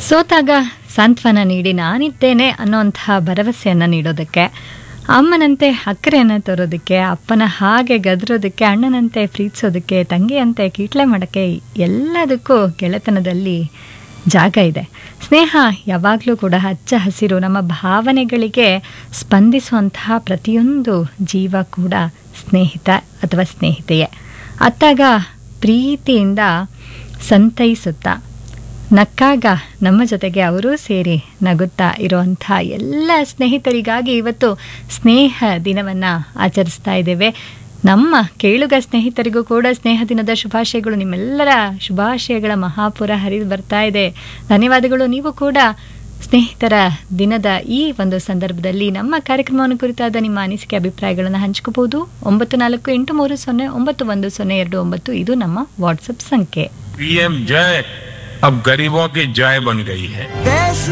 ಸೋತಾಗ ಸಾಂತ್ವನ ನೀಡಿ ನಾನಿದ್ದೇನೆ ಅನ್ನೋಂತಹ ಭರವಸೆಯನ್ನು ನೀಡೋದಕ್ಕೆ ಅಮ್ಮನಂತೆ ಅಕ್ಕರೆಯನ್ನು ತರೋದಕ್ಕೆ ಅಪ್ಪನ ಹಾಗೆ ಗದರೋದಕ್ಕೆ ಅಣ್ಣನಂತೆ ಪ್ರೀತಿಸೋದಕ್ಕೆ ತಂಗಿಯಂತೆ ಕೀಟ್ಲೆ ಮಾಡೋಕ್ಕೆ ಎಲ್ಲದಕ್ಕೂ ಗೆಳೆತನದಲ್ಲಿ ಜಾಗ ಇದೆ ಸ್ನೇಹ ಯಾವಾಗಲೂ ಕೂಡ ಹಚ್ಚ ಹಸಿರು ನಮ್ಮ ಭಾವನೆಗಳಿಗೆ ಸ್ಪಂದಿಸುವಂತಹ ಪ್ರತಿಯೊಂದು ಜೀವ ಕೂಡ ಸ್ನೇಹಿತ ಅಥವಾ ಸ್ನೇಹಿತೆಯೇ ಅತ್ತಾಗ ಪ್ರೀತಿಯಿಂದ ಸಂತೈಸುತ್ತಾ ನಕ್ಕಾಗ ನಮ್ಮ ಜೊತೆಗೆ ಅವರೂ ಸೇರಿ ನಗುತ್ತಾ ಇರುವಂಥ ಎಲ್ಲ ಸ್ನೇಹಿತರಿಗಾಗಿ ಇವತ್ತು ಸ್ನೇಹ ದಿನವನ್ನು ಆಚರಿಸ್ತಾ ಇದ್ದೇವೆ ನಮ್ಮ ಕೇಳುಗ ಸ್ನೇಹಿತರಿಗೂ ಕೂಡ ಸ್ನೇಹ ದಿನದ ಶುಭಾಶಯಗಳು ನಿಮ್ಮೆಲ್ಲರ ಶುಭಾಶಯಗಳ ಮಹಾಪುರ ಹರಿದು ಬರ್ತಾ ಇದೆ ಧನ್ಯವಾದಗಳು ನೀವು ಕೂಡ ಸ್ನೇಹಿತರ ದಿನದ ಈ ಒಂದು ಸಂದರ್ಭದಲ್ಲಿ ನಮ್ಮ ಕಾರ್ಯಕ್ರಮವನ್ನು ಕುರಿತಾದ ನಿಮ್ಮ ಅನಿಸಿಕೆ ಅಭಿಪ್ರಾಯಗಳನ್ನು ಹಂಚ್ಕೋಬಹುದು ಒಂಬತ್ತು ನಾಲ್ಕು ಎಂಟು ಮೂರು ಸೊನ್ನೆ ಒಂಬತ್ತು ಒಂದು ಸೊನ್ನೆ ಎರಡು ಒಂಬತ್ತು ಇದು ನಮ್ಮ ವಾಟ್ಸಪ್ ಸಂಖ್ಯೆ पीएम जय अब गरीबों की जय बन गई है देश